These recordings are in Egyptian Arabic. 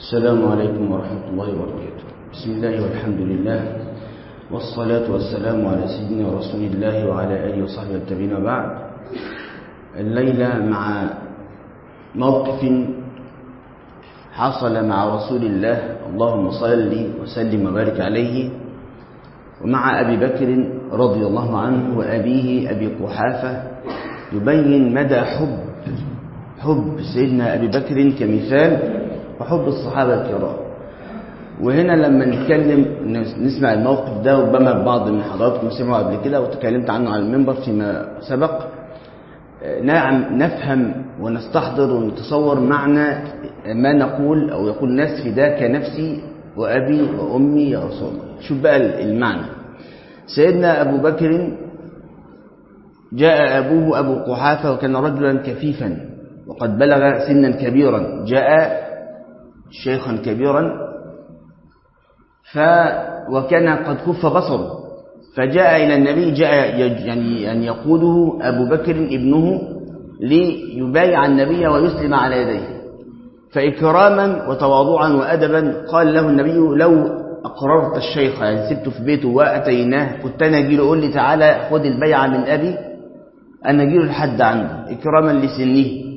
السلام عليكم ورحمة الله وبركاته بسم الله والحمد لله والصلاة والسلام على سيدنا رسول الله وعلى آله وصحبه التابعين وبعد الليلة مع موقف حصل مع رسول الله اللهم صل وسلم وبارك عليه ومع أبي بكر رضي الله عنه وأبيه أبي قحافة يبين مدى حب حب سيدنا أبي بكر كمثال وحب الصحابة الكرام وهنا لما نتكلم نسمع الموقف ده ربما بعض من حضراتكم سمعوا قبل كده وتكلمت عنه على المنبر فيما سبق نعم نفهم ونستحضر ونتصور معنى ما نقول أو يقول الناس فداك نفسي وأبي وأمي يا رسول الله شوف بقى المعنى سيدنا أبو بكر جاء أبوه أبو قحافة وكان رجلا كفيفا وقد بلغ سنا كبيرا جاء شيخا كبيرا ف وكان قد كف بصره فجاء إلى النبي جاء يعني أن يقوده أبو بكر ابنه ليبايع النبي ويسلم على يديه فإكراما وتواضعا وأدبا قال له النبي لو أقررت الشيخ يعني سبته في بيته وأتيناه كنت أنا أجي له أقول لي تعالى خد البيعة من أبي أنا أجي له لحد عنده إكراما لسنه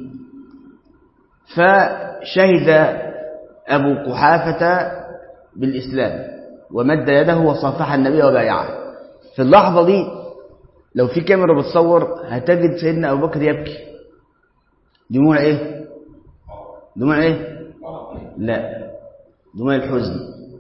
فشهد أبو قحافة بالإسلام ومد يده وصافح النبي وبايعه في اللحظة دي لو في كاميرا بتصور هتجد سيدنا أبو بكر يبكي دموع إيه؟ دموع إيه؟ لا دموع الحزن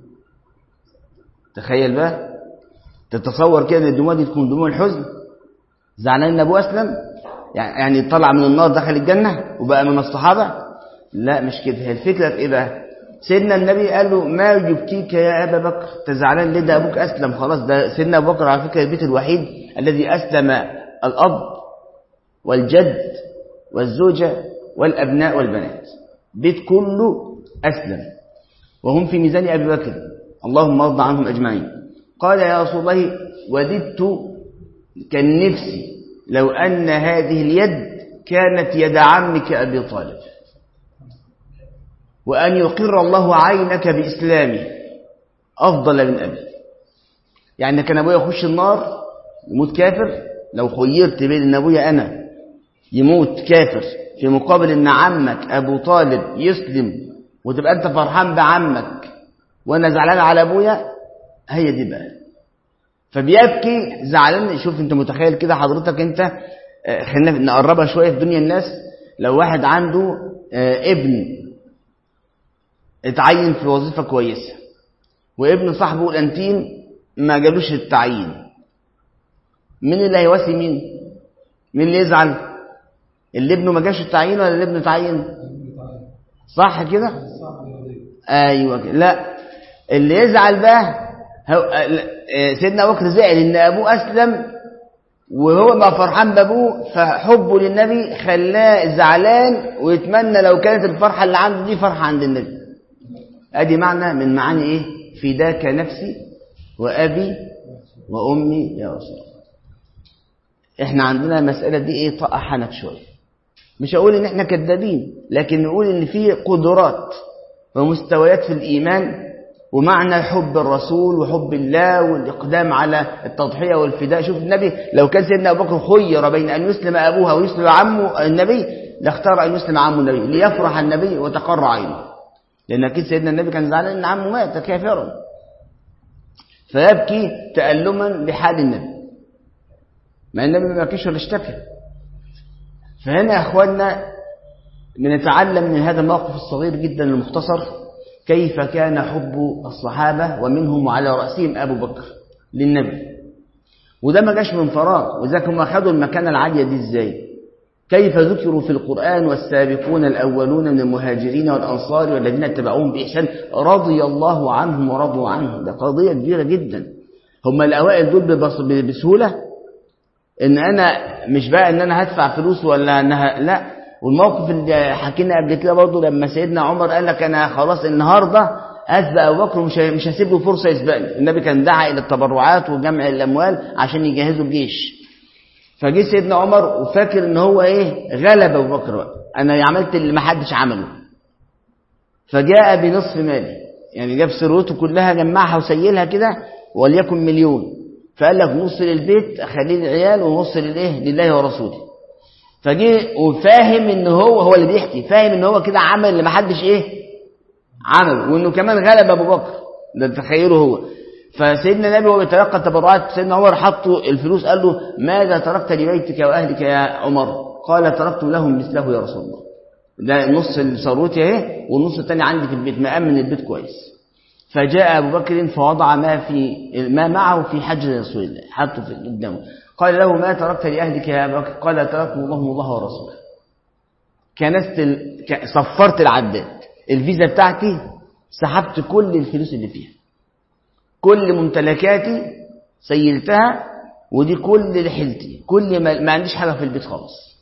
تخيل بقى تتصور كده ان الدموع دي تكون دموع الحزن زعلان ان ابوه اسلم يعني طلع من النار دخل الجنه وبقى من الصحابه لا مش كده هي الفكره في ايه بقى سيدنا النبي قال له ما يبكيك يا ابا بكر تزعلان ليه ده ابوك اسلم خلاص ده سيدنا ابو بكر على فكره البيت الوحيد الذي اسلم الاب والجد والزوجه والابناء والبنات بيت كله اسلم وهم في ميزان ابي بكر اللهم ارض عنهم اجمعين قال يا رسول الله وددت كان نفسي لو ان هذه اليد كانت يد عمك ابي طالب وأن يقر الله عينك بإسلامي أفضل من أبي يعني كان أبويا يخش النار يموت كافر لو خيرت بين أن أبويا أنا يموت كافر في مقابل أن عمك أبو طالب يسلم وتبقى أنت فرحان بعمك وأنا زعلان على أبويا هي دي بقى فبيبكي زعلان شوف أنت متخيل كده حضرتك أنت خلينا نقربها شوية في دنيا الناس لو واحد عنده ابن اتعين في وظيفة كويسة وابن صاحبه الأنتيم ما جابوش التعيين مين اللي هيواسي مين مين اللي يزعل اللي ابنه ما جاش التعيين ولا اللي ابنه تعين صح كده ايوه كده لا اللي يزعل بقى سيدنا ابو بكر زعل ان ابوه اسلم وهو ما فرحان بابوه فحبه للنبي خلاه زعلان ويتمنى لو كانت الفرحه اللي عنده دي فرحه عند النبي ادي معنى من معاني ايه فداك نفسي وابي وامي يا رسول الله احنا عندنا المساله دي ايه طقحنت شويه مش هقول ان احنا كذابين لكن نقول ان في قدرات ومستويات في الايمان ومعنى حب الرسول وحب الله والاقدام على التضحيه والفداء شوف النبي لو كان سيدنا ابو بكر خير بين ان يسلم ابوها ويسلم عمه النبي لاختار ان يسلم عمه النبي ليفرح النبي وتقر عينه لأن أكيد سيدنا النبي كان زعلان إن عمه مات كافرا فيبكي تألما لحال النبي مع النبي ما بكيش ولا اشتكى فهنا يا أخواننا بنتعلم من هذا الموقف الصغير جدا المختصر كيف كان حب الصحابة ومنهم على رأسهم أبو بكر للنبي وده ما جاش من فراغ وذاك هم أخذوا المكانة العالية دي إزاي كيف ذكروا في القرآن والسابقون الأولون من المهاجرين والأنصار والذين اتبعوهم بإحسان رضي الله عنهم ورضوا عنه ده قضية كبيرة جدا هم الأوائل دول بسهولة إن أنا مش بقى إن أنا هدفع فلوس ولا أنها لا والموقف اللي حكينا قبل كده برضه لما سيدنا عمر قال لك أنا خلاص النهاردة أسبق أبو بكر ومش مش هسيب له فرصة يسبقني النبي كان دعا إلى التبرعات وجمع الأموال عشان يجهزوا الجيش فجه سيدنا عمر وفاكر ان هو ايه غلب ابو بكر بقى انا عملت اللي ما حدش عمله فجاء بنصف ماله يعني جاب ثروته كلها جمعها وسيلها كده وليكن مليون فقال لك نص للبيت اخليه للعيال ونص للايه لله ورسوله فجه وفاهم ان هو هو اللي بيحكي فاهم ان هو كده عمل اللي ما حدش ايه عمل وانه كمان غلب ابو بكر ده تخيله هو فسيدنا النبي وهو بيتلقى التبرعات سيدنا عمر حط الفلوس قال له ماذا تركت لبيتك واهلك يا عمر قال تركت لهم مثله يا رسول الله ده نص ثروتي اهي والنص الثاني عندي في البيت مأمن البيت كويس فجاء ابو بكر فوضع ما في ما معه في حجر رسول الله حطه في قدامه قال له ما تركت لاهلك يا ابو بكر قال تركت الله الله ورسوله كنست ال... صفرت العداد الفيزا بتاعتي سحبت كل الفلوس اللي فيها كل ممتلكاتي سيلتها ودي كل حيلتي كل ما, ما عنديش حاجه في البيت خالص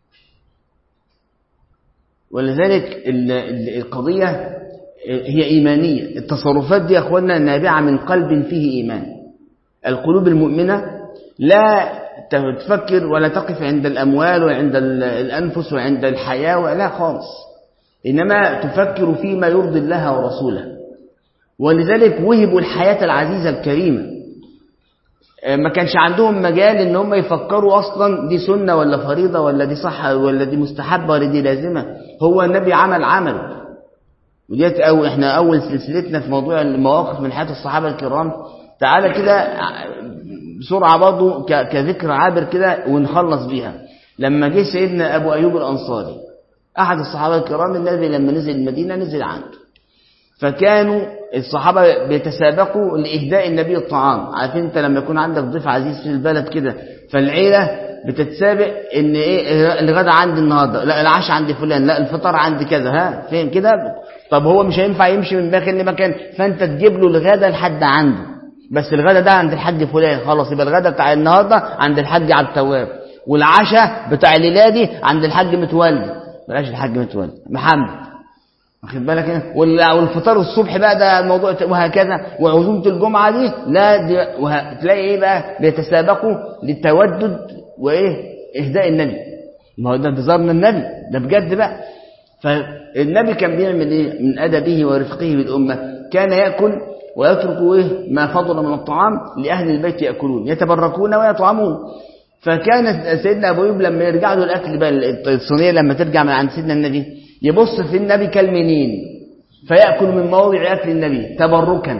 ولذلك القضيه هي ايمانيه التصرفات دي يا اخوانا نابعه من قلب فيه ايمان القلوب المؤمنه لا تفكر ولا تقف عند الاموال وعند الانفس وعند الحياه ولا خالص انما تفكر فيما يرضي الله ورسوله ولذلك وهبوا الحياة العزيزة الكريمة ما كانش عندهم مجال ان هم يفكروا اصلا دي سنة ولا فريضة ولا دي صح ولا دي مستحبة ولا دي لازمة هو النبي عمل عمل وديت أو احنا اول سلسلتنا في موضوع المواقف من حياة الصحابة الكرام تعالى كده بسرعة برضه كذكر عابر كده ونخلص بيها لما جه سيدنا ابو ايوب الانصاري احد الصحابة الكرام النبي لما نزل المدينة نزل عنده فكانوا الصحابة بيتسابقوا لإهداء النبي الطعام عارفين انت لما يكون عندك ضيف عزيز في البلد كده فالعيلة بتتسابق ان ايه الغدا عندي النهارده لا العشاء عند فلان لا الفطار عند كذا ها فين كده طب هو مش هينفع يمشي من مكان لمكان فانت تجيب له الغدا لحد عنده بس الغدا ده عند الحاج فلان خلاص يبقى الغدا بتاع النهارده عند الحاج عبد التواب والعشاء بتاع الليله دي عند الحاج متولي بلاش الحاج متولي محمد واخد بالك والفطار الصبح بقى ده الموضوع وهكذا وعزومه الجمعه دي لا دي وه... تلاقي ايه بقى بيتسابقوا للتودد وايه اهداء النبي ما هو ده انتظار من النبي ده بجد بقى فالنبي كان بيعمل ايه من ادبه ورفقه بالامه كان ياكل ويترك ايه ما فضل من الطعام لاهل البيت ياكلون يتبركون ويطعمون فكان سيدنا ابو ايوب لما يرجع له الاكل بقى الصينيه لما ترجع من عند سيدنا النبي يبص في النبي كالمنين فيأكل من مواضع أكل النبي تبركا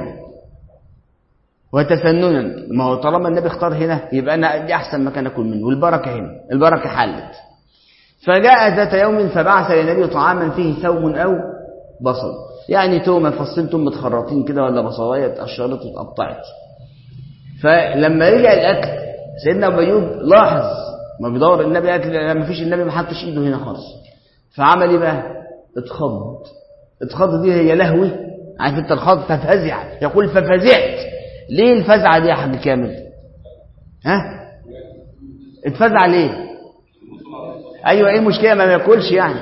وتفننا ما هو طالما النبي اختار هنا يبقى أنا دي أحسن مكان أكل منه والبركة هنا البركة حلت فجاء ذات يوم فبعث للنبي طعاما فيه ثوم أو بصل يعني تومة فصين توم متخرطين كده ولا بصلاية اتقشرت واتقطعت فلما رجع الأكل سيدنا أبو أيوب لاحظ ما بيدور النبي أكل ما فيش النبي ما حطش إيده هنا خالص فعمل ايه بقى اتخض اتخض دي هي لهوي عارف انت الخض ففزع يقول ففزعت ليه الفزعه دي يا حاج كامل ها اتفزع ليه ايوه ايه المشكله ما بياكلش يعني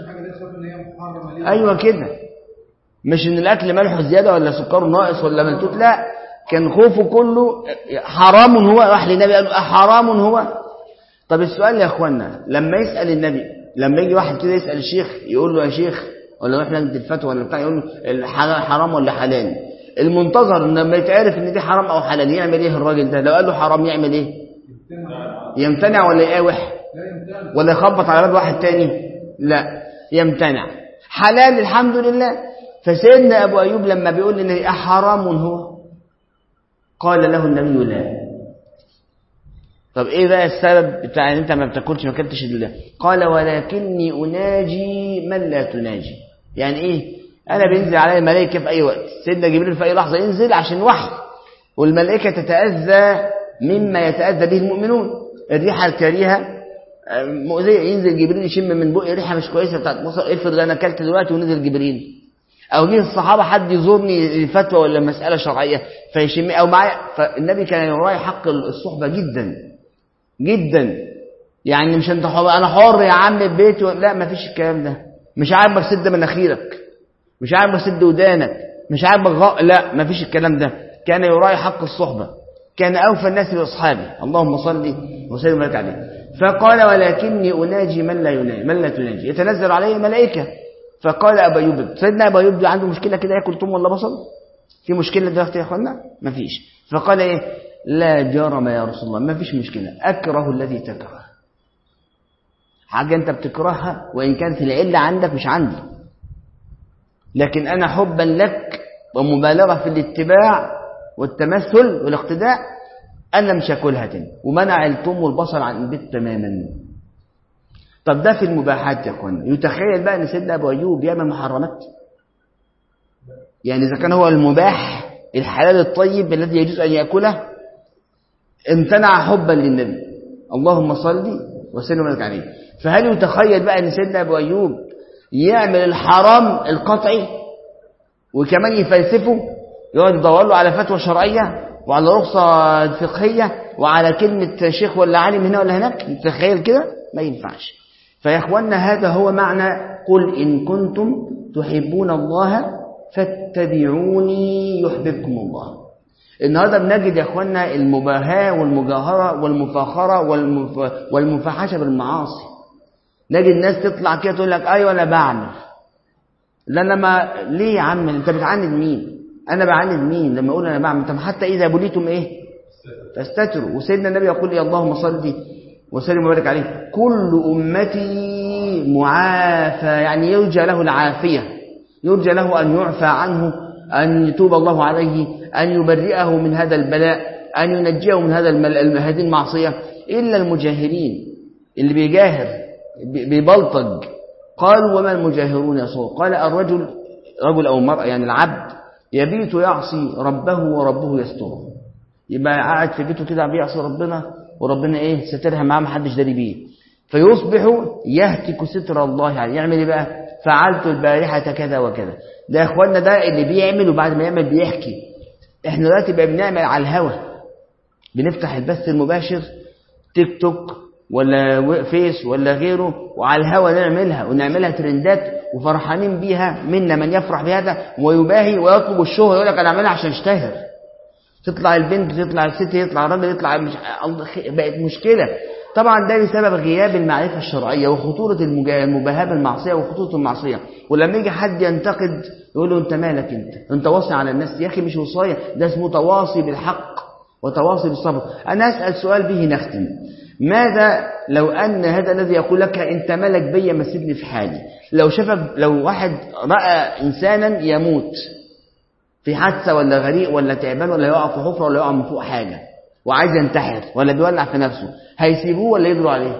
ايوه كده مش ان الاكل ملحه زياده ولا سكره ناقص ولا ملتوت لا كان خوفه كله حرام هو راح للنبي قال له حرام هو طب السؤال يا اخوانا لما يسال النبي لما يجي واحد كده يسأل الشيخ يقول له يا شيخ ولا احنا ندي الفتوى ولا بتاع يقول له حرام ولا حلال المنتظر ان لما يتعرف ان دي حرام او حلال يعمل ايه الراجل ده لو قال له حرام يعمل ايه يمتنع ولا يقاوح ولا يخبط على باب واحد تاني لا يمتنع حلال الحمد لله فسيدنا ابو ايوب لما بيقول ان حرام هو قال له النبي لا طب ايه بقى السبب بتاع ان انت ما بتاكلش ما اكلتش لله قال ولكني اناجي من لا تناجي يعني ايه انا بينزل علي الملائكه في اي وقت سيدنا جبريل في اي لحظه ينزل عشان وحي والملائكه تتاذى مما يتاذى به المؤمنون الريحه الكريهه مؤذيه ينزل جبريل يشم من بقي ريحه مش كويسه بتاعت مصر افرض انا اكلت دلوقتي ونزل جبريل او جه الصحابه حد يزورني لفتوى ولا مساله شرعيه فيشم او معايا فالنبي كان يراعي حق الصحبه جدا جدا يعني مش انت حر انا حر يا عم في بيتي لا ما فيش الكلام ده مش عاجبك سد مناخيرك مش عاجبك سد ودانك مش عاجبك غ... لا ما فيش الكلام ده كان يراعي حق الصحبه كان اوفى الناس باصحابه اللهم صل وسلم وبارك عليه فقال ولكني اناجي من لا يناجي من لا تناجي يتنزل عليه الملائكه فقال ابو ايوب سيدنا ابو ايوب عنده مشكله كده ياكل ثوم ولا بصل في مشكله دلوقتي يا اخوانا مفيش فقال ايه لا جرم يا رسول الله مفيش مشكله اكره الذي تكره حاجه انت بتكرهها وان كانت العله عندك مش عندي لكن انا حبا لك ومبالغه في الاتباع والتمثل والاقتداء انا مش هاكلها تاني ومنع الثوم والبصل عن البيت تماما طب ده في المباحات يا اخوانا يتخيل بقى ان سيدنا ابو ايوب يعمل محرمات يعني اذا كان هو المباح الحلال الطيب الذي يجوز ان ياكله امتنع حبا للنبي اللهم صل وسلم وبارك عليه فهل يتخيل بقى ان سيدنا ابو ايوب يعمل الحرام القطعي وكمان يفلسفه يقعد يدور له على فتوى شرعيه وعلى رخصه فقهيه وعلى كلمه شيخ ولا عالم هنا ولا هناك تخيل كده ما ينفعش فيا اخوانا هذا هو معنى قل ان كنتم تحبون الله فاتبعوني يحببكم الله النهارده بنجد يا اخوانا المباهاه والمجاهره والمفاخره والمف... والمفاحشه بالمعاصي نجد ناس تطلع كده تقول لك ايوه انا بعمل لا انا ما ليه يا عم انت بتعاند مين انا بعاند مين لما اقول انا بعمل طب حتى اذا بليتم ايه فاستتروا وسيدنا النبي يقول يا اللهم صل وسلم وبارك عليه كل امتي معافى يعني يرجى له العافيه يرجى له ان يعفى عنه ان يتوب الله عليه ان يبرئه من هذا البلاء ان ينجيه من هذا المل... هذه المعصيه الا المجاهرين اللي بيجاهر بيبلطج قالوا وما المجاهرون يا صور قال الرجل رجل او امراه يعني العبد يبيت يعصي ربه وربه يستره يبقى قاعد في بيته كده بيعصي ربنا وربنا ايه سترها معاه محدش داري بيه فيصبح يهتك ستر الله عليه يعمل ايه بقى فعلت البارحة كذا وكذا ده يا اخوانا ده اللي بيعمل وبعد ما يعمل بيحكي احنا دلوقتي بقى بنعمل على الهوا بنفتح البث المباشر تيك توك ولا فيس ولا غيره وعلى الهوا نعملها ونعملها ترندات وفرحانين بيها منا من يفرح بهذا ويباهي ويطلب الشهرة يقول لك انا اعملها عشان اشتهر تطلع البنت تطلع الست يطلع الراجل يطلع مش بقت مشكله طبعا ده بسبب غياب المعرفه الشرعيه وخطوره المباهاه بالمعصيه وخطوره المعصيه ولما يجي حد ينتقد يقول له انت مالك انت انت واصي على الناس يا اخي مش وصايه ده اسمه تواصي بالحق وتواصي بالصبر انا اسال سؤال به نختم ماذا لو ان هذا الذي يقول لك انت مالك بيا ما سيبني في حالي لو شافك لو واحد راى انسانا يموت في حادثه ولا غريق ولا تعبان ولا يقع في حفره ولا يقع من فوق حاجه وعايز ينتحر ولا بيولع في نفسه هيسيبوه ولا يجروا عليه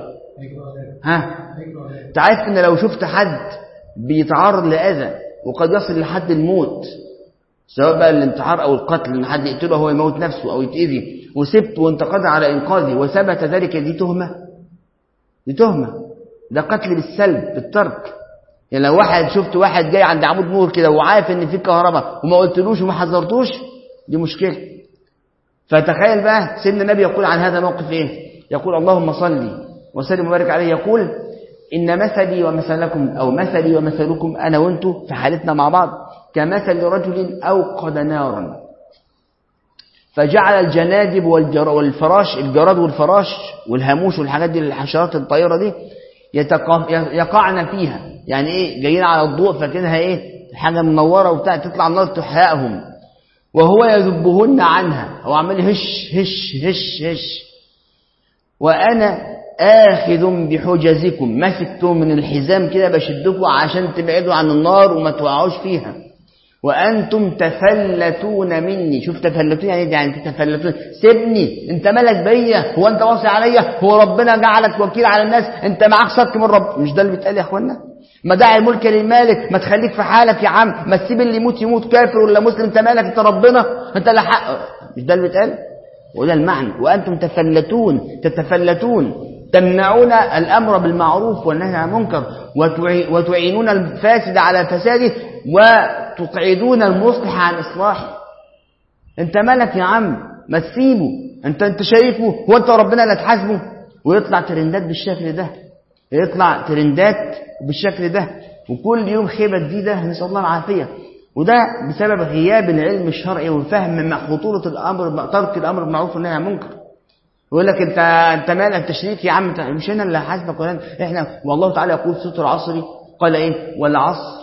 ها انت عارف ان لو شفت حد بيتعرض لاذى وقد يصل لحد الموت سواء بقى الانتحار او القتل ان حد يقتله هو يموت نفسه او يتاذي وسبت وانت قادر على انقاذه وثبت ذلك دي تهمه دي تهمه ده قتل بالسلب بالترك يعني لو واحد شفت واحد جاي عند عمود نور كده وعارف ان في كهرباء وما قلتلوش وما حذرتوش دي مشكله فتخيل بقى سيدنا النبي يقول عن هذا الموقف ايه يقول اللهم صل وسلم وبارك عليه يقول ان مثلي ومثلكم او مثلي ومثلكم انا وانتم في حالتنا مع بعض كمثل رجل اوقد نارا فجعل الجنادب والجر والفراش الجراد والفراش والهاموش والحاجات دي الحشرات الطائره دي يقعن فيها يعني ايه جايين على الضوء فاكرينها ايه حاجه منوره وبتاع تطلع النار تحرقهم وهو يذبهن عنها هو عمال هش هش هش هش وانا اخذ بحجزكم ماسكتم من الحزام كده بشدكم عشان تبعدوا عن النار وما توقعوش فيها وانتم تفلتون مني شوف تفلتون يعني يعني تفلتون سيبني انت مالك بيا هو انت واصي عليا هو ربنا جعلك وكيل على الناس انت معاك صك من رب مش ده اللي بيتقال يا اخوانا ما داعي الملك للمالك ما تخليك في حالك يا عم ما تسيب اللي يموت يموت كافر ولا مسلم انت مالك انت ربنا انت اللي حق مش ده اللي بيتقال وده المعنى وانتم تفلتون تتفلتون تمنعون الامر بالمعروف والنهي عن المنكر وتعينون الفاسد على فساده وتقعدون المصلح عن اصلاحه انت مالك يا عم ما تسيبه انت انت شايفه هو انت ربنا اللي تحاسبه ويطلع ترندات بالشكل ده يطلع ترندات بالشكل ده وكل يوم خيبه جديده نسال الله العافيه وده بسبب غياب العلم الشرعي والفهم مع خطوره الامر ترك الامر بالمعروف والنهي عن المنكر يقول لك انت انت مالك تشريك يا عم مش انا اللي حاسبك ولا احنا والله تعالى يقول سوره العصر قال ايه والعصر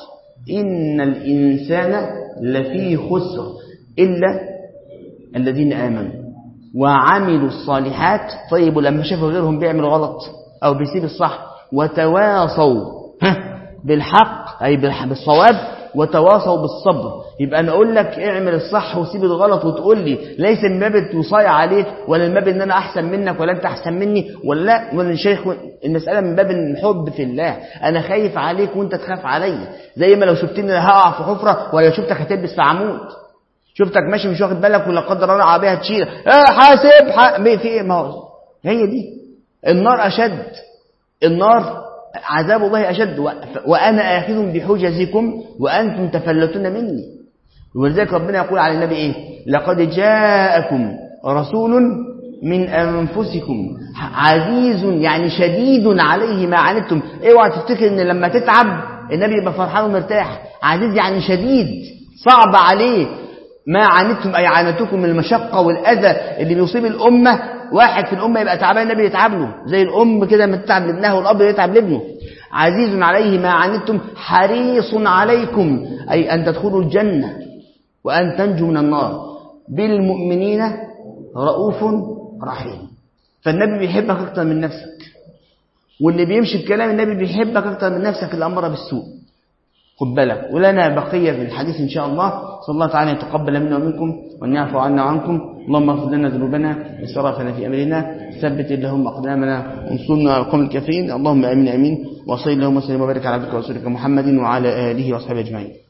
إن الإنسان لفي خسر إلا الذين آمنوا وعملوا الصالحات طيب لما شافوا غيرهم بيعمل غلط أو بيسيب الصح وتواصوا بالحق أي بالصواب وتواصوا بالصبر يبقى أنا أقول لك اعمل الصح وسيب الغلط وتقول لي ليس من باب الوصاية عليك ولا من باب إن أنا أحسن منك ولا أنت أحسن مني ولا لا ولا شيخ المسألة من باب الحب في الله أنا خايف عليك وأنت تخاف عليا زي ما لو شفتني هقع في حفرة ولا شفتك هتلبس في عمود شفتك ماشي مش واخد بالك ولا قدر الله عربيه تشيل اه حاسب ح... في ايه ما هو هي دي النار اشد النار عذاب الله اشد و... وانا اخذ بحجزكم وانتم تفلتون مني ولذلك ربنا يقول على النبي ايه لقد جاءكم رسول من انفسكم عزيز يعني شديد عليه ما عنتم اوعى تفتكر ان لما تتعب النبي يبقى فرحان ومرتاح عزيز يعني شديد صعب عليه ما عنتم أي عانتكم من المشقة والأذى اللي بيصيب الأمة واحد في الأمة يبقى تعبان النبي يتعب له زي الأم كده ما تتعب لابنها والأب يتعب لابنه عزيز عليه ما عنتم حريص عليكم أي أن تدخلوا الجنة وأن تنجوا من النار بالمؤمنين رؤوف رحيم فالنبي بيحبك أكتر من نفسك واللي بيمشي بكلام النبي بيحبك أكتر من نفسك اللي أمر بالسوء خد بالك ولنا بقية في الحديث إن شاء الله صلى الله تعالى يتقبل منا ومنكم وأن يعفو عنا وعنكم اللهم اغفر لنا ذنوبنا إسرافنا في أمرنا ثبت اللهم أقدامنا وانصرنا على القوم الكافرين اللهم آمين آمين وصلي اللهم وسلم وبارك على عبدك ورسولك محمد وعلى آله وأصحابه أجمعين